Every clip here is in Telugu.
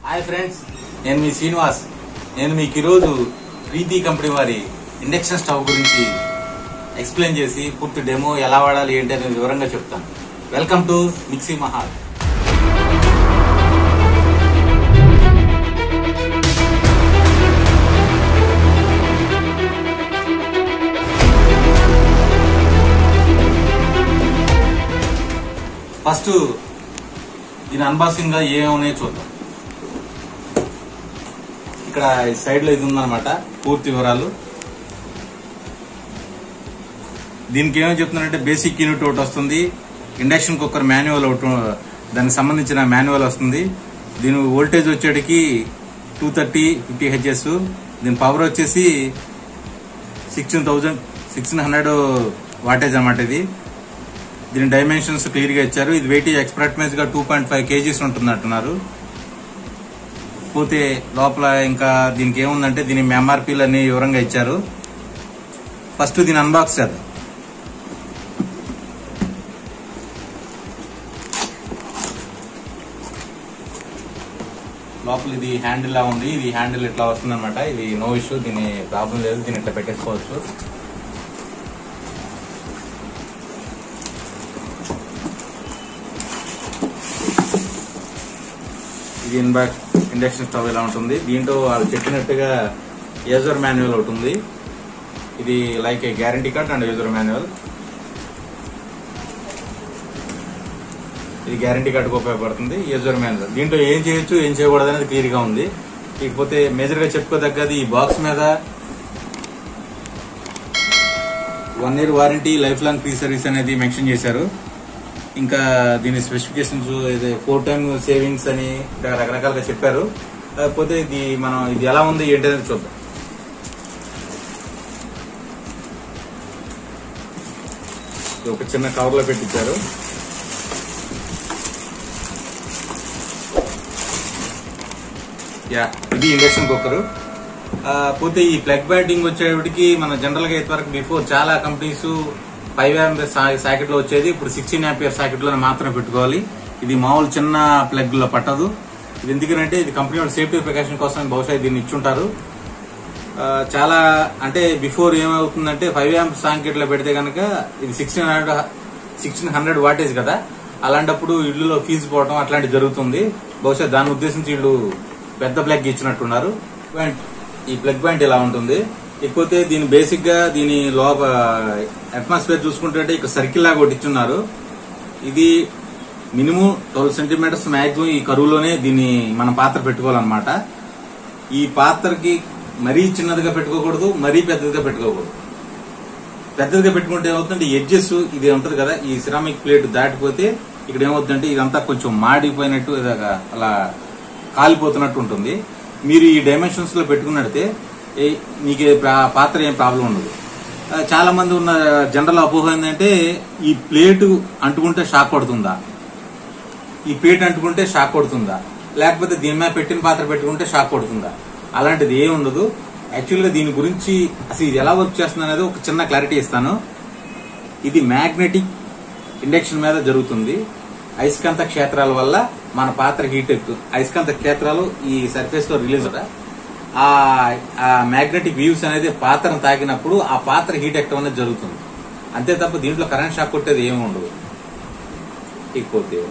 హాయ్ ఫ్రెండ్స్ నేను మీ శ్రీనివాస్ నేను మీకు ఈరోజు ప్రీతి కంపెనీ వారి ఇండక్షన్ స్టవ్ గురించి ఎక్స్ప్లెయిన్ చేసి పూర్తి డెమో ఎలా వాడాలి ఏంటి అనేది వివరంగా చెప్తాను welcome to mixie Mahal first దీని అన్బాక్సింగ్ గా ఏమన్నాయో చూద్దాం ఇక్కడ ఈ సైడ్ లో ఇది ఉందన్నమాట పూర్తి వివరాలు దీనికి ఏమని చెప్తున్నారంటే బేసిక్ యూనిట్ ఒకటి వస్తుంది ఇండక్షన్ కుక్కర్ మాన్యువల్ ఒకటి దానికి సంబంధించిన మాన్యువల్ వస్తుంది దీని వోల్టేజ్ వచ్చేటికి టూ థర్టీ ఫిఫ్టీ హెచ్ఎస్ దీని పవర్ వచ్చేసి sixteen thousand sixteen hundred wattage అనమాట ఇది దీని డైమెన్షన్స్ క్లియర్ గా ఇచ్చారు ఇది వెయిట్ ఎక్స్ప్రాక్ట్మెంట్ గా టూ పాయింట్ ఫైవ్ కేజీస్ ఉంటుంది అంటున్నారు పోతే లోపల ఇంకా దీనికి ఏముందంటే దీని ఎంఆర్పీలు అన్ని వివరంగా ఇచ్చారు ఫస్ట్ దీని అన్బాక్స్ చేద్దాం లోపల ఇది హ్యాండిల్ లా ఉంది ఇది హ్యాండిల్ ఇట్లా వస్తుంది అనమాట ఇది నో ఇష్యూ దీని ప్రాబ్లం లేదు దీని ఇట్లా పెట్టేసుకోవచ్చు ఇది ఇన్బాక్ ఇండక్షన్ స్టవ్ ఇలా ఉంటుంది దీంట్లో వాళ్ళు చెప్పినట్టుగా యూజర్ మాన్యువల్ ఒకటి ఉంది ఇది like a guarantee card and user manual ఇది గ్యారంటీ కార్డుకు ఉపయోగపడుతుంది యూజర్ మాన్యువల్ దీంట్లో ఏం చేయొచ్చు ఏం చేయకూడదు అనేది క్లియర్ గా ఉంది ఇకపోతే మేజర్ గా చెప్పుకోదగ్గది ఈ బాక్స్ మీద one year warranty life long free service అనేది మెన్షన్ చేశారు ఇంకా దీని స్పెసిఫికేషన్స్ ఇది ఫోర్ టైమ్ సేవింగ్స్ అని ఇంకా రకరకాలుగా చెప్పారు కాకపోతే ఇది మనం ఇది ఎలా ఉంది ఏంటి అనేది చూద్దాం ఇది ఒక చిన్న కవర్ లో పెట్టించారు యా ఇది ఇండక్షన్ కుక్కర్ పోతే ఈ ప్లగ్ బ్యాటింగ్ వచ్చేటికి మన జనరల్ గా ఇంతవరకు బిఫోర్ చాలా కంపెనీస్ ఫైవ్ ఆంపియర్ సాకెట్ లో వచ్చేది ఇప్పుడు సిక్స్టీన్ ఆంపియర్ సాకెట్ లో మాత్రమే పెట్టుకోవాలి ఇది మామూలు చిన్న ప్లగ్ లో పట్టదు ఇది ఎందుకంటే ఇది కంపెనీ వాళ్ళు సేఫ్టీ ప్రికాషన్ కోసం బహుశా దీన్ని ఇచ్చుంటారు ఆ, చాలా అంటే బిఫోర్ ఏమవుతుందంటే ఫైవ్ ఆంప్ సాకెట్ లో పెడితే కనుక ఇది sixteen hundred sixteen hundred wattage కదా అలాంటప్పుడు ఇళ్ళలో ఫీజు పోవడం అట్లాంటివి జరుగుతుంది బహుశా దాని ఉద్దేశించి వీళ్ళు పెద్ద ప్లగ్ ఇచ్చినట్టున్నారు పాయింట్ ఈ ప్లగ్ పాయింట్ ఇలా ఉంటుంది ఇకపోతే దీని బేసిక్ గా దీని లోప అట్మాస్ఫియర్ చూసుకుంటే ఇక్కడ సర్కిల్ లాగా ఒకటి ఇచ్చున్నారు ఇది మినిమం ట్వెల్వ్ సెంటీమీటర్స్ మాక్సిమం ఈ కరువులోనే దీన్ని మనం పాత్ర పెట్టుకోవాలన్నమాట ఈ పాత్రకి మరీ చిన్నదిగా పెట్టుకోకూడదు మరీ పెద్దదిగా పెట్టుకోకూడదు పెద్దదిగా పెట్టుకుంటే ఏమవుతుందంటే ఎడ్జెస్ ఇది ఉంటది కదా ఈ సిరామిక్ ప్లేట్ దాటిపోతే ఇక్కడ ఏమవుతుందంటే ఇదంతా కొంచెం మాడిపోయినట్టు ఇలాగా అలా కాలిపోతున్నట్టు ఉంటుంది మీరు ఈ డైమెన్షన్స్ లో పెట్టుకున్నట్టే ఏ- మీకు ఏ ప్రా- పాత్ర ఏం ప్రాబ్లం ఉండదు ఆ, చాలా మంది ఉన్న జనరల్ అపోహ ఏంటంటే ఈ ప్లేట్ అంటుకుంటే షాక్ కొడుతుందా ఈ ప్లేట్ అంటుకుంటే షాక్ కొడుతుందా లేకపోతే దీని మీద పెట్టిన పాత్ర పెట్టుకుంటే షాక్ కొడుతుందా అలాంటిది ఏం ఉండదు యాక్చువల్ గా దీని గురించి అసలు ఇది ఎలా వర్క్ చేస్తుంది అనేది ఒక చిన్న క్లారిటీ ఇస్తాను ఇది మ్యాగ్నెటిక్ ఇండక్షన్ మీద జరుగుతుంది అయస్కాంత క్షేత్రాల వల్ల మన పాత్ర హీట్ ఎక్కుతుంది అయస్కాంత క్షేత్రాలు ఈ సర్ఫేస్ లో రిలీజ్ అవుతాయి ఆ మ్యాగ్నెటిక్ వ్యూస్ అనేది పాత్రను తాకినప్పుడు ఆ పాత్ర హీట్ ఎక్కడం అనేది జరుగుతుంది అంతే తప్ప దీంట్లో కరెంట్ షాక్ కొట్టేది ఏమి ఉండదు ఇకపోతే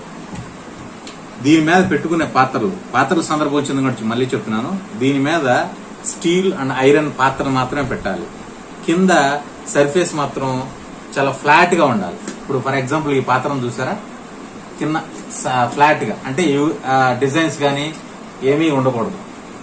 దీని మీద పెట్టుకునే పాత్రలు పాత్రల సందర్భం వచ్చింది కాబట్టి మళ్ళీ చెప్తున్నాను దీని మీద స్టీల్ అండ్ ఐరన్ పాత్ర మాత్రమే పెట్టాలి కింద సర్ఫేస్ మాత్రం చాలా ఫ్లాట్ గా ఉండాలి ఇప్పుడు ఫర్ ఎగ్జాంపుల్ ఈ పాత్రను చూసారా కింద ఫ్లాట్ గా అంటే డిజైన్స్ గానీ ఏమీ ఉండకూడదు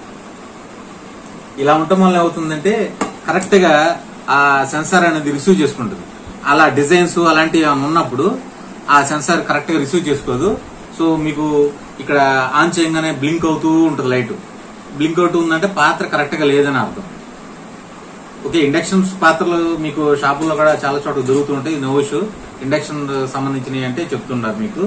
ఇలా ఉండటం వల్ల ఏమవుతుందంటే కరెక్ట్ గా ఆ సెన్సార్ అనేది రిసీవ్ చేసుకుంటుంది అలా డిజైన్స్ అలాంటివి ఏమైనా ఉన్నప్పుడు ఆ సెన్సార్ కరెక్ట్ గా రిసీవ్ చేసుకోదు సో మీకు ఇక్కడ ఆన్ చేయగానే బ్లింక్ అవుతూ ఉంటుంది లైట్ బ్లింక్ అవుతూ ఉందంటే పాత్ర కరెక్ట్ గా లేదని అర్థం ఓకే ఇండక్షన్ పాత్రలు మీకు షాపుల్లో కూడా చాలా చోట్ల దొరుకుతుంటాయి నో ఇష్యూ ఇండక్షన్ సంబంధించినవి అంటే చెప్తున్నారు మీకు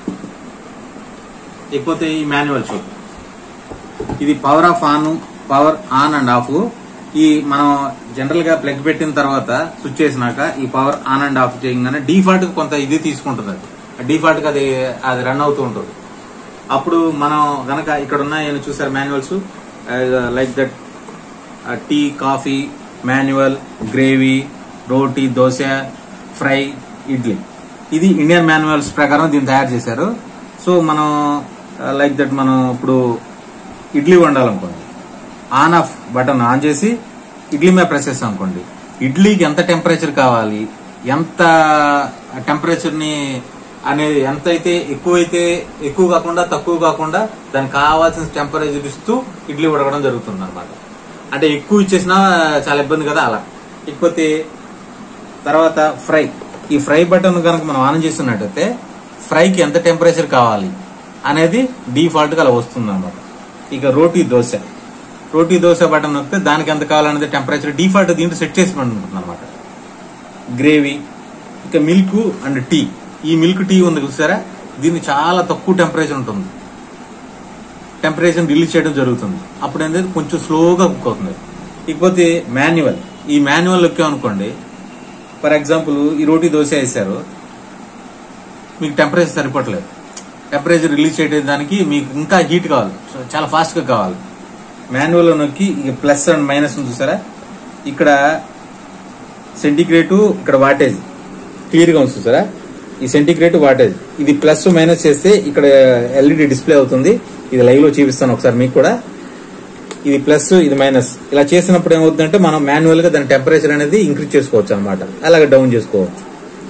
ఇకపోతే ఈ మాన్యువల్ చూద్దాం ఇది power off on power on and off ఈ మనం జనరల్ గా ప్లగ్ పెట్టిన తర్వాత స్విచ్ చేసినాక ఈ పవర్ ఆన్ అండ్ ఆఫ్ చేయగానే డిఫాల్ట్ కొంత ఇది తీసుకుంటుంది అది డిఫాల్ట్ గా అది అది రన్ అవుతూ ఉంటుంది అప్పుడు మనం గనక ఇక్కడ ఉన్నాయని చూసారు manuals like that tea coffee manual gravy roti dosa fry idli ఇది ఇండియన్ మాన్యువల్స్ ప్రకారం దీన్ని తయారు చేశారు సో మనం లైక్ దట్ మనం ఇప్పుడు ఇడ్లీ వండాలనుకోండి ఆన్ ఆఫ్ బటన్ ఆన్ చేసి ఇడ్లీ మీద ప్రెస్ చేస్తాం అనుకోండి ఇడ్లీకి ఎంత టెంపరేచర్ కావాలి ఎంత టెంపరేచర్ ని అనేది ఎంత అయితే ఎక్కువైతే ఎక్కువ కాకుండా తక్కువ కాకుండా దానికి కావాల్సిన టెంపరేచర్ ఇస్తూ ఇడ్లీ ఉడకడం జరుగుతుంది అనమాట అంటే ఎక్కువ ఇచ్చేసినా చాలా ఇబ్బంది కదా అలా ఇకపోతే తర్వాత ఫ్రై ఈ ఫ్రై బటన్ కనుక మనం ఆన్ చేస్తున్నట్టయితే ఫ్రైకి ఎంత టెంపరేచర్ కావాలి అనేది డిఫాల్ట్ గా అలా వస్తుంది అనమాట ఇక రోటీ దోశ రోటీ దోశ బటన్ నొక్కితే దానికి ఎంత కావాలనేది టెంపరేచర్ డిఫాల్ట్ దీంట్లో సెట్ చేసి ఉంటుంది అనమాట గ్రేవీ ఇక మిల్క్ అండ్ టీ ఈ మిల్క్ టీ ఉంది చూసారా దీన్ని చాలా తక్కువ టెంపరేచర్ ఉంటుంది టెంపరేచర్ రిలీజ్ చేయడం జరుగుతుంది అప్పుడు ఏంటంటే కొంచెం స్లోగా కుక్ అవుతుంది ఇకపోతే మాన్యువల్ ఈ మాన్యువల్ అనుకోండి ఫర్ ఎగ్జాంపుల్ ఈ రోటీ దోశ వేసారు మీకు టెంపరేచర్ సరిపోవట్లేదు టెంపరేచర్ రిలీజ్ చేయడానికి మీకు ఇంకా హీట్ కావాలి సో చాలా ఫాస్ట్ గా కావాలి మాన్యువల్ నొక్కి ఇక ప్లస్ అండ్ మైనస్ చూసారా ఇక్కడ సెంటిగ్రేటు ఇక్కడ వాటేజ్ క్లియర్ గా ఉంది చూసారా ఈ సెంటిగ్రేట్ వాటేజ్ ఇది ప్లస్ మైనస్ చేస్తే ఇక్కడ ఎల్ఈడి డిస్ప్లే అవుతుంది ఇది లైవ్ లో చూపిస్తాను ఒకసారి మీకు కూడా ఇది ప్లస్ ఇది మైనస్ ఇలా చేసినప్పుడు ఏమవుతుందంటే మనం మాన్యువల్ గా దాని టెంపరేచర్ అనేది ఇంక్రీజ్ చేసుకోవచ్చు అనమాట అలాగే డౌన్ చేసుకోవచ్చు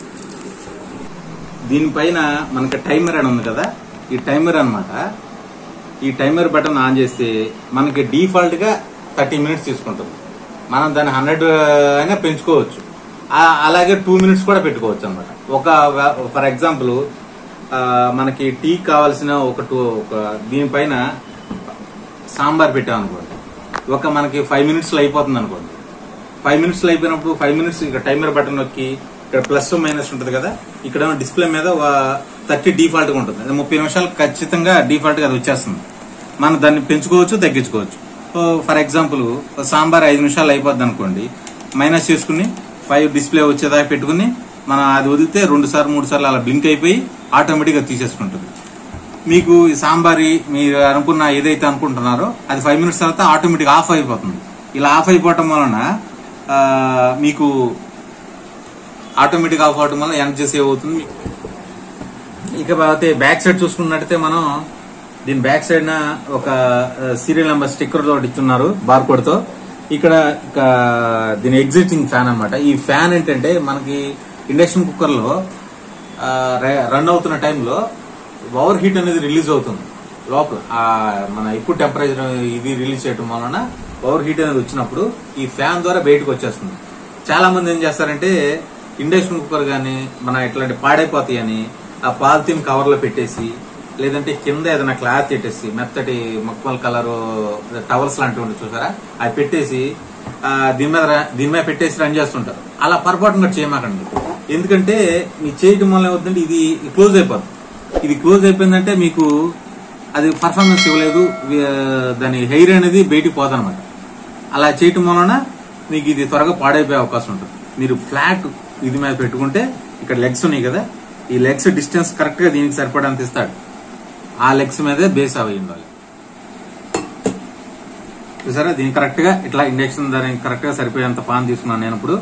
దీనిపైన మనకి టైమర్ అని ఉంది కదా ఈ టైమర్ అన్నమాట ఈ టైమర్ బటన్ ఆన్ చేస్తే మనకి డిఫాల్ట్ గా థర్టీ మినిట్స్ తీసుకుంటుంది మనం దాన్ని హండ్రెడ్ అయినా పెంచుకోవచ్చు ఆ- అలాగే టూ మినిట్స్ కూడా పెట్టుకోవచ్చు అనమాట ఒక ఫర్ ఎగ్జాంపుల్ మనకి టీ కావాల్సిన ఒక టూ ఒక దీనిపైన సాంబార్ పెట్టాం అనుకోండి ఒక మనకి ఫైవ్ మినిట్స్ లో అయిపోతుంది అనుకోండి ఫైవ్ మినిట్స్ లో అయిపోయినప్పుడు ఫైవ్ మినిట్స్ ఇక్కడ టైమర్ బటన్ నొక్కి ఇక్కడ ప్లస్ మైనస్ ఉంటుంది కదా ఇక్కడ డిస్ప్లే మీద థర్టీ డిఫాల్ట్ గా ఉంటుంది అది ముప్పై నిమిషాలు ఖచ్చితంగా డిఫాల్ట్ గా అది వచ్చేస్తుంది మనం దాన్ని పెంచుకోవచ్చు తగ్గించుకోవచ్చు ఫర్ ఎగ్జాంపుల్ సాంబార్ ఐదు నిమిషాలు అయిపోద్ది అనుకోండి మైనస్ చేసుకుని ఫైవ్ డిస్ప్లే వచ్చేదాకా పెట్టుకుని మనం అది వదిలితే రెండు సార్లు మూడు సార్లు అలా బ్లింక్ అయిపోయి ఆటోమేటిక్ గా తీసేసుకుంటుంది మీకు ఈ సాంబారి మీరు అనుకున్న ఏదైతే అనుకుంటున్నారో అది ఫైవ్ మినిట్స్ తర్వాత ఆటోమేటిక్ ఆఫ్ అయిపోతుంది ఇలా ఆఫ్ అయిపోవటం వలన ఆ, మీకు ఆటోమేటిక్ ఆఫ్ అవటం వల్ల ఎనర్జీ సేవ్ అవుతుంది ఇక పోతే బ్యాక్ సైడ్ చూసుకున్నట్టయితే మనం దీని బ్యాక్ సైడ్ న ఒక సీరియల్ నెంబర్ స్టిక్కర్ తోటి ఇచ్చున్నారు బార్కోడ్ తో ఇక్కడ ఇక దీని ఎగ్జిటింగ్ ఫ్యాన్ అన్నమాట ఈ ఫ్యాన్ ఏంటంటే మనకి ఇండక్షన్ కుక్కర్ లో రన్ అవుతున్న టైంలో ఓవర్ హీట్ అనేది రిలీజ్ అవుతుంది లోపల ఆ మన ఎక్కువ టెంపరేచర్ ఇది రిలీజ్ చేయడం వలన ఓవర్ హీట్ అనేది వచ్చినప్పుడు ఈ ఫ్యాన్ ద్వారా బయటకు వచ్చేస్తుంది చాలా మంది ఏం చేస్తారంటే ఇండక్షన్ కుక్కర్ గానీ మన ఇట్లాంటి పాడైపోతాయి అని ఆ పాలిథిన్ కవర్ లో పెట్టేసి లేదంటే కింద ఏదైనా క్లాత్ పెట్టేసి మెత్తటి మక్మల్ కలర్ టవల్స్ లాంటివి ఉంటాయి చూసారా అవి పెట్టేసి ఆ, దీని మీద ర- దీని మీద పెట్టేసి రన్ చేస్తుంటారు అలా పొరపాటున చేయమాకండి ఎందుకంటే మీ చేయటం వల్ల ఏమవుతుందంటే ఇది క్లోజ్ అయిపోతుంది ఇది క్లోజ్ అయిపోయిందంటే మీకు అది పర్ఫార్మెన్స్ ఇవ్వలేదు వి- దాని హెయిర్ అనేది బయటికి పోదనమాట అలా చేయటం వలన మీకు ఇది త్వరగా పాడైపోయే అవకాశం ఉంటుంది మీరు ఫ్లాట్ ఇది మీద పెట్టుకుంటే ఇక్కడ లెగ్స్ ఉన్నాయి కదా ఈ లెగ్స్ డిస్టెన్స్ కరెక్ట్ గా దీనికి సరిపడంత ఇస్తాడు ఆ లెగ్స్ మీదే బేస్ అవి ఉండాలి చూసారా దీనికి కరెక్ట్ గా ఇట్లా ఇండక్షన్ దానికి కరెక్ట్ గా సరిపోయేంత పాన్ తీసుకున్నాను నేను ఇప్పుడు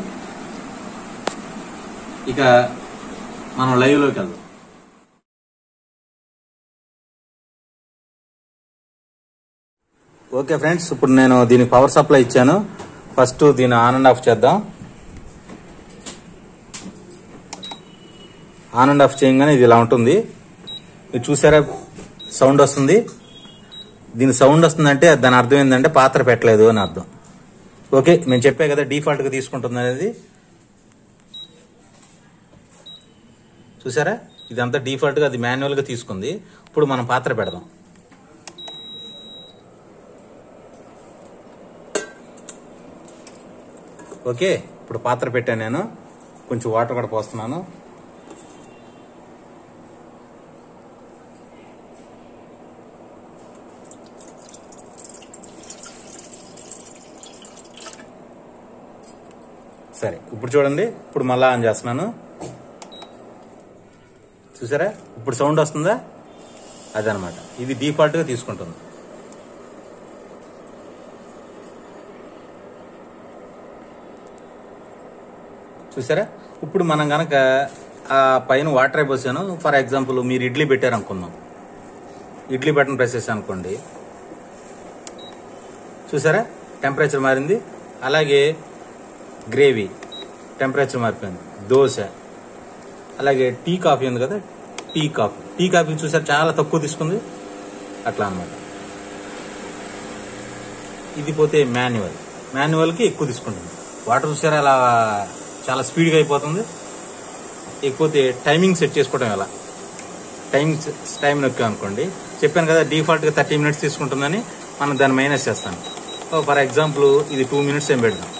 ఇక మనం లైవ్ లోకి వెళ్దాం ఓకే ఫ్రెండ్స్ ఇప్పుడు నేను దీనికి పవర్ సప్లై ఇచ్చాను ఫస్ట్ దీన్ని ఆన్ అండ్ ఆఫ్ చేద్దాం ఆన్ అండ్ ఆఫ్ చేయగానే ఇది ఇలా ఉంటుంది మీరు చూసారా సౌండ్ వస్తుంది దీని సౌండ్ వస్తుందంటే దాని అర్థం ఏంటంటే పాత్ర పెట్టలేదు అని అర్థం ఓకే నేను చెప్పే కదా డిఫాల్ట్ గా తీసుకుంటుంది అనేది చూసారా ఇదంతా డిఫాల్ట్ గా అది మాన్యువల్ గా తీసుకుంది ఇప్పుడు మనం పాత్ర పెడదాం ఓకే ఇప్పుడు పాత్ర పెట్టాను నేను కొంచెం వాటర్ కూడా పోస్తున్నాను సరే ఇప్పుడు చూడండి ఇప్పుడు మళ్ళా ఆన్ చేస్తున్నాను చూసారా ఇప్పుడు సౌండ్ వస్తుందా అదనమాట ఇది డిఫాల్ట్గా తీసుకుంటుంది చూసారా ఇప్పుడు మనం గనక ఆ పైన వాటర్ అయిపోసాను ఫర్ ఎగ్జాంపుల్ మీరు ఇడ్లీ పెట్టారు అనుకుందాం ఇడ్లీ బటన్ ప్రెస్ చేశాను అనుకోండి చూసారా టెంపరేచర్ మారింది అలాగే గ్రేవీ టెంపరేచర్ మారిపోయింది దోశ అలాగే టీ కాఫీ ఉంది కదా టీ కాఫీ టీ కాఫీ చూసారు చాలా తక్కువ తీసుకుంది అట్లా అన్నమాట ఇది పోతే మాన్యువల్ మాన్యువల్కి ఎక్కువ తీసుకుంటుంది వాటర్ చూసారా అలా చాలా స్పీడ్గా అయిపోతుంది ఇకపోతే టైమింగ్ సెట్ చేసుకోవడం ఎలా టైం టైం నొక్కాం అనుకోండి చెప్పాను కదా డిఫాల్ట్గా థర్టీ మినిట్స్ తీసుకుంటుందని మనం దాన్ని మైనస్ చేస్తాను ఫర్ ఎగ్జాంపుల్ ఇది టూ మినిట్స్ ఏం పెడదాం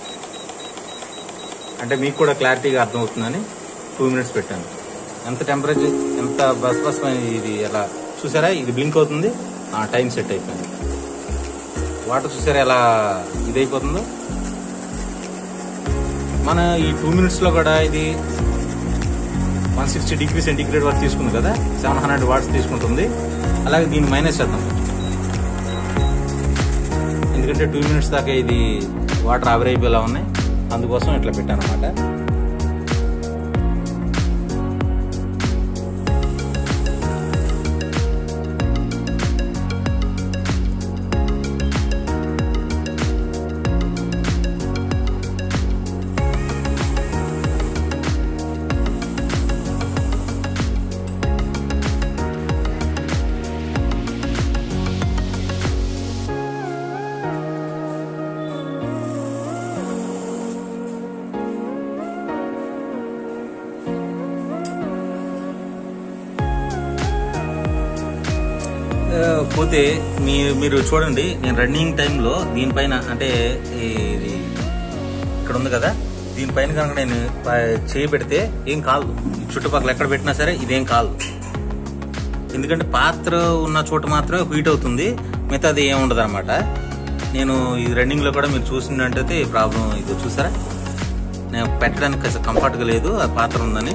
అంటే మీకు కూడా క్లారిటీగా అర్థమవుతుందని టూ మినిట్స్ పెట్టాను ఎంత టెంపరేచర్ ఎంత బస్ బస్ ఇది ఎలా చూసారా ఇది బ్లింక్ అవుతుంది ఆ టైం సెట్ అయిపోయింది వాటర్ చూసారా ఎలా ఇదైపోతుందో మన ఈ టూ మినిట్స్లో కూడా ఇది వన్ సిక్స్టీ డిగ్రీ సెంటిగ్రేడ్ వరకు తీసుకుంది కదా సెవెన్ హండ్రెడ్ వాట్స్ తీసుకుంటుంది అలాగే దీన్ని మైనస్ చేద్దాం ఎందుకంటే టూ మినిట్స్ దాకా ఇది వాటర్ ఆవిరైపోయేలా ఉన్నాయి అందుకోసం ఇట్లా పెట్టాను అనమాట ఆ, పోతే మీ మీరు చూడండి నేను రన్నింగ్ టైంలో దీనిపైన అంటే ఇది ఇక్కడ ఉంది కదా దీనిపైన కనుక నేను ప- చేయి పెడితే ఏం కాదు ఈ చుట్టుపక్కల ఎక్కడ పెట్టినా సరే ఇదేం కాదు ఎందుకంటే పాత్ర ఉన్న చోట మాత్రమే హీట్ అవుతుంది మిగతాది ఏం ఉండదు అనమాట నేను ఈ రన్నింగ్ లో కూడా మీరు చూసినట్టయితే ప్రాబ్లం ఇది చూసారా నేను పెట్టడానికి అసలు కంఫర్ట్గా లేదు ఆ పాత్ర ఉందని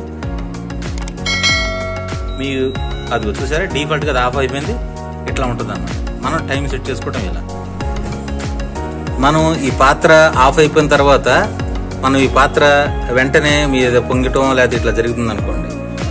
మీరు అది చూసారా డిఫాల్ట్గా అది ఆఫ్ అయిపోయింది ఇట్లా ఉంటుంది అన్నమాట మనం టైం సెట్ చేసుకోవటం ఇలా మనం ఈ పాత్ర ఆఫ్ అయిపోయిన తర్వాత మనం ఈ పాత్ర వెంటనే మీ ఏదో పొంగటం లేకపోతే ఇట్లా జరుగుతుంది అనుకోండి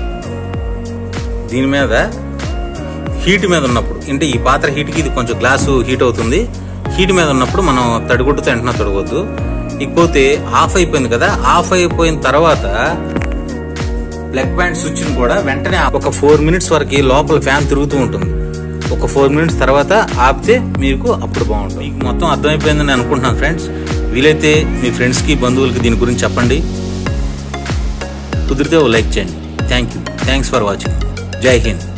దీని మీద హీట్ మీద ఉన్నప్పుడు అంటే ఈ పాత్ర హీట్కి ఇది కొంచెం గ్లాసు హీట్ అవుతుంది హీట్ మీద ఉన్నప్పుడు మనం తడిగుడ్డుతో వెంటనే తడవద్దు ఇకపోతే ఆఫ్ అయిపోయింది కదా ఆఫ్ అయిపోయిన తర్వాత ప్లగ్ పాయింట్ స్విచ్ కూడా వెంటనే ఒక ఫోర్ మినిట్స్ వరకు లోపల ఫ్యాన్ తిరుగుతూ ఉంటుంది ఒక ఫోర్ మినిట్స్ తర్వాత ఆపితే మీకు అప్పుడు బాగుంటుంది మీకు మొత్తం అర్థమైపోయిందని అనుకుంటున్నాను ఫ్రెండ్స్ వీలైతే మీ ఫ్రెండ్స్కి బంధువులకి దీని గురించి చెప్పండి కుదిరితే ఓ లైక్ చేయండి thank you thanks for watching Jai Hind